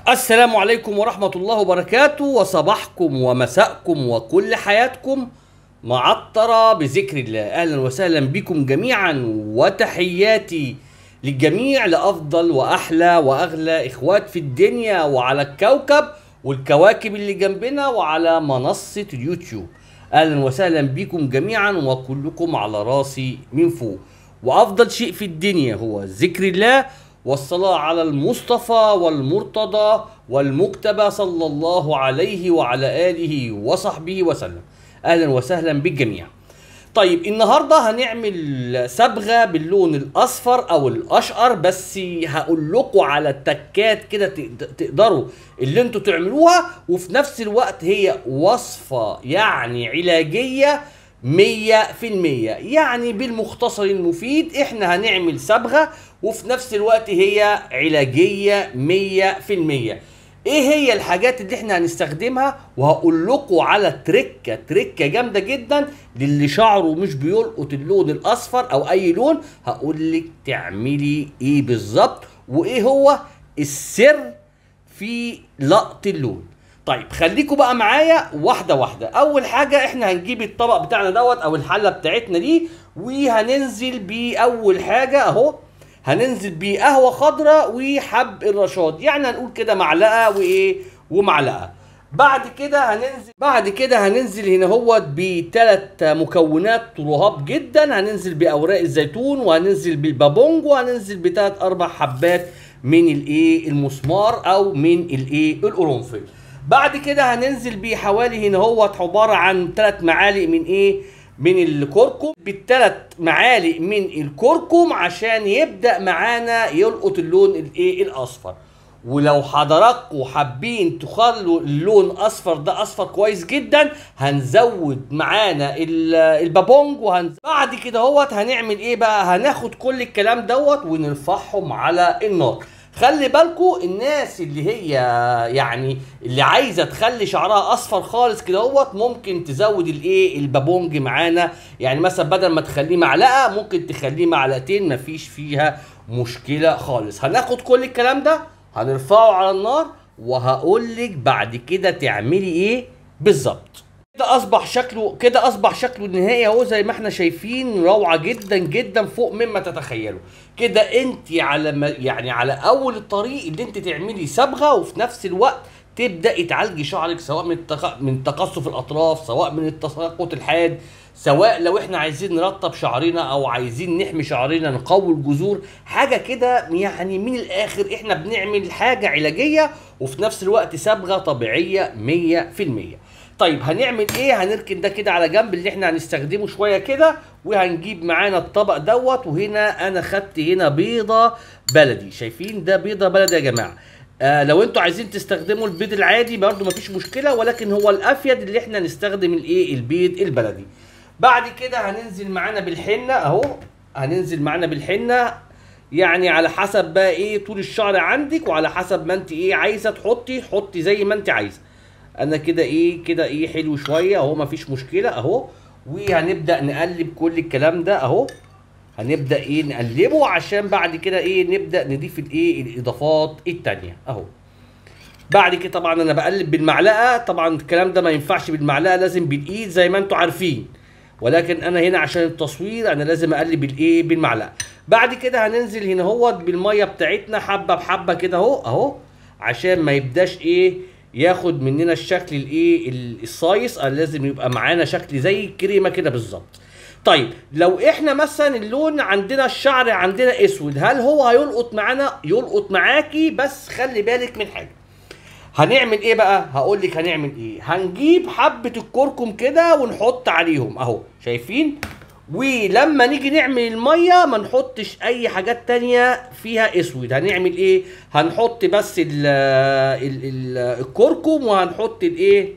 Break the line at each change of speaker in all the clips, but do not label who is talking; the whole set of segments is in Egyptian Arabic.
السلام عليكم ورحمة الله وبركاته وصباحكم ومساءكم وكل حياتكم معطرة بذكر الله أهلا وسهلا بكم جميعا وتحياتي للجميع لأفضل وأحلى وأغلى إخوات في الدنيا وعلى الكوكب والكواكب اللي جنبنا وعلى منصة اليوتيوب أهلا وسهلا بكم جميعا وكلكم على راسي من فوق وأفضل شيء في الدنيا هو ذكر الله والصلاة على المصطفى والمرتضى والمجتبى صلى الله عليه وعلى آله وصحبه وسلم أهلا وسهلا بالجميع طيب النهاردة هنعمل صبغة باللون الأصفر أو الأشقر بس هقول لكم على تكات كده تقد- تقدروا اللي انتوا تعملوها وفي نفس الوقت هي وصفة يعني علاجية مية في المية يعني بالمختصر المفيد احنا هنعمل صبغة وفي نفس الوقت هي علاجية مية في المية ايه هي الحاجات اللي احنا هنستخدمها وهقول لكم على تركه تركه جامده جدا للي شعره مش بيلقط اللون الاصفر او اي لون هقول لك تعملي ايه بالظبط وايه هو السر في لقط اللون طيب خليكم بقى معايا واحده واحده اول حاجه احنا هنجيب الطبق بتاعنا دوت او الحله بتاعتنا دي وهننزل بيه اول حاجه اهو هننزل بيه قهوه خضراء وحب الرشاد يعني هنقول كده معلقه وايه ومعلقه بعد كده هننزل بعد كده هننزل هنا هو بثلاث مكونات رهاب جدا هننزل باوراق الزيتون وهننزل بالبابونج وهننزل بثلاث اربع حبات من الايه المسمار او من الايه القرنفل بعد كده هننزل بحوالي هنا هو عباره عن ثلاث معالق من ايه من الكركم بالثلاث معالق من الكركم عشان يبدا معانا يلقط اللون الايه الاصفر ولو حضراتكم حابين تخلوا اللون اصفر ده اصفر كويس جدا هنزود معانا ال- البابونج وهن بعد كده هوت هنعمل ايه بقى هناخد كل الكلام دوت ونرفعهم على النار خلي بالكوا الناس اللي هي يعني اللي عايزه تخلي شعرها اصفر خالص كده هوت ممكن تزود الايه البابونج معانا يعني مثلا بدل ما تخليه معلقه ممكن تخليه معلقتين مفيش فيها مشكله خالص هناخد كل الكلام ده هنرفعه على النار وهقول لك بعد كده تعملي ايه بالظبط كده اصبح شكله كده اصبح شكله النهائي اهو زي ما احنا شايفين روعه جدا جدا فوق مما تتخيلوا كده انت على ما يعني على اول الطريق اللي انت تعملي صبغه وفي نفس الوقت تبداي تعالجي شعرك سواء من التخ... من تقصف الاطراف سواء من التساقط الحاد سواء لو احنا عايزين نرطب شعرنا او عايزين نحمي شعرنا نقوي الجذور حاجه كده يعني من الاخر احنا بنعمل حاجه علاجيه وفي نفس الوقت صبغه طبيعيه 100% طيب هنعمل ايه هنركن ده كده على جنب اللي احنا هنستخدمه شويه كده وهنجيب معانا الطبق دوت وهنا انا خدت هنا بيضه بلدي شايفين ده بيضه بلدي يا جماعه آه لو انتوا عايزين تستخدموا البيض العادي برضو مفيش مشكله ولكن هو الافيد اللي احنا نستخدم الايه البيض البلدي بعد كده هننزل معانا بالحنه اهو هننزل معانا بالحنه يعني على حسب بقى ايه طول الشعر عندك وعلى حسب ما انت ايه عايزه تحطي حطي زي ما انت عايزه انا كده ايه كده ايه حلو شويه اهو مفيش مشكله اهو وهنبدا نقلب كل الكلام ده اهو هنبدا ايه نقلبه عشان بعد كده ايه نبدا نضيف الايه الاضافات التانية اهو بعد كده طبعا انا بقلب بالمعلقه طبعا الكلام ده ما ينفعش بالمعلقه لازم بالايد زي ما انتوا عارفين ولكن انا هنا عشان التصوير انا لازم اقلب الايه بالمعلقه بعد كده هننزل هنا هو بالميه بتاعتنا حبه بحبه كده اهو اهو عشان ما يبداش ايه ياخد مننا الشكل الايه ال- الصايص آه، لازم يبقى معانا شكل زي الكريمه كده بالظبط طيب لو احنا مثلا اللون عندنا الشعر عندنا اسود هل هو هيلقط معانا يلقط معاكي بس خلي بالك من حاجه هنعمل ايه بقى هقول لك هنعمل ايه هنجيب حبه الكركم كده ونحط عليهم اهو شايفين ولما نيجي نعمل الميه ما نحطش اي حاجات تانية فيها اسود هنعمل ايه هنحط بس ال ال ال الكركم وهنحط الايه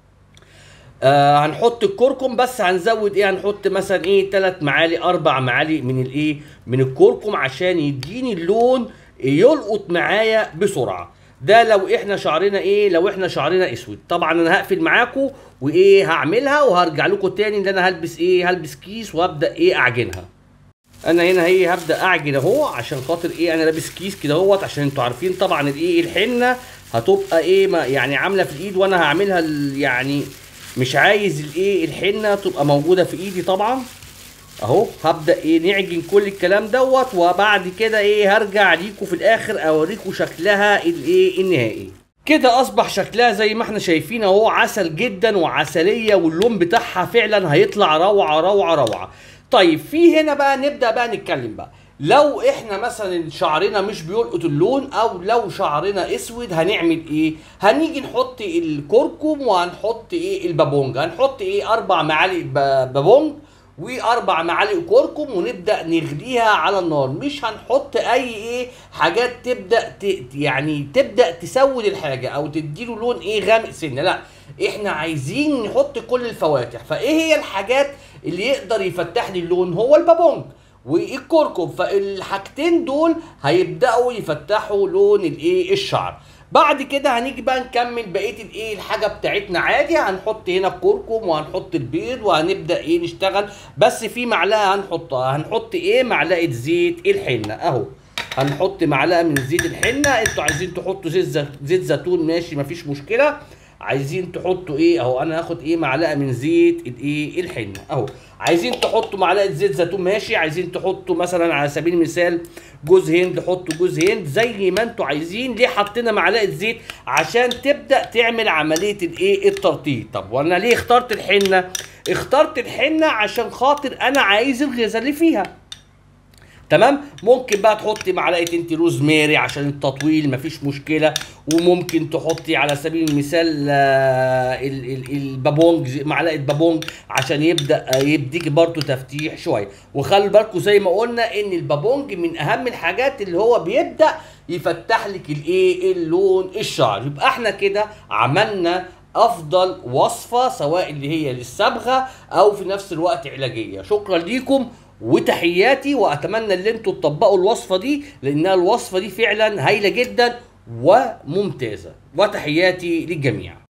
آه هنحط الكركم بس هنزود ايه هنحط مثلا ايه ثلاث معالق اربع معالق من الايه من الكركم عشان يديني اللون يلقط معايا بسرعه ده لو احنا شعرنا ايه لو احنا شعرنا اسود طبعا انا هقفل معاكم وايه هعملها وهرجع لكم تاني ان انا هلبس ايه هلبس كيس وابدا ايه اعجنها انا هنا هي هبدا اعجن اهو عشان خاطر ايه انا لابس كيس كده اهوت عشان انتوا عارفين طبعا الايه الحنه هتبقى ايه ما يعني عامله في الايد وانا هعملها ال- يعني مش عايز الايه الحنه تبقى موجوده في ايدي طبعا اهو هبدا ايه نعجن كل الكلام دوت وبعد كده ايه هرجع ليكوا في الاخر اوريكوا شكلها الايه النهائي كده اصبح شكلها زي ما احنا شايفين اهو عسل جدا وعسليه واللون بتاعها فعلا هيطلع روعه روعه روعه طيب في هنا بقى نبدا بقى نتكلم بقى لو احنا مثلا شعرنا مش بيلقط اللون او لو شعرنا اسود هنعمل ايه هنيجي نحط الكركم وهنحط ايه البابونج هنحط ايه اربع معالق ب- بابونج واربع معالق كركم ونبدا نغليها على النار مش هنحط اي ايه حاجات تبدا ت... يعني تبدا تسود الحاجه او تديله لون ايه غامق سنه لا احنا عايزين نحط كل الفواتح فايه هي الحاجات اللي يقدر يفتح لي اللون هو البابونج والكركم فالحاجتين دول هيبداوا يفتحوا لون الايه الشعر بعد كده هنيجي بقى نكمل بقيه الايه الحاجه بتاعتنا عادي هنحط هنا الكركم وهنحط البيض وهنبدا ايه نشتغل بس في معلقه هنحطها هنحط ايه معلقه زيت الحنه اهو هنحط معلقه من زيت الحنه انتوا عايزين تحطوا زيت زي- زيت زيتون ماشي مفيش مشكله عايزين تحطوا ايه اهو انا هاخد ايه معلقه من زيت الايه الحنه اهو عايزين تحطوا معلقه زيت زيتون ماشي عايزين تحطوا مثلا على سبيل المثال جوز هند حطوا جوز هند زي ما انتوا عايزين ليه حطينا معلقه زيت عشان تبدا تعمل عمليه الايه الترطيب طب وانا ليه اخترت الحنه اخترت الحنه عشان خاطر انا عايز الغذاء اللي فيها تمام ممكن بقى تحطي معلقه انت روزماري عشان التطويل مفيش مشكله وممكن تحطي على سبيل المثال آه، ال- ال- البابونج زي- معلقه بابونج عشان يبدا آه، يديكي برضو تفتيح شويه وخلي بالكم زي ما قلنا ان البابونج من اهم الحاجات اللي هو بيبدا يفتح لك الايه اللون الشعر يبقى احنا كده عملنا افضل وصفه سواء اللي هي للصبغه او في نفس الوقت علاجيه شكرا ليكم وتحياتي واتمنى ان انتوا تطبقوا الوصفه دي لانها الوصفه دي فعلا هايله جدا وممتازه وتحياتي للجميع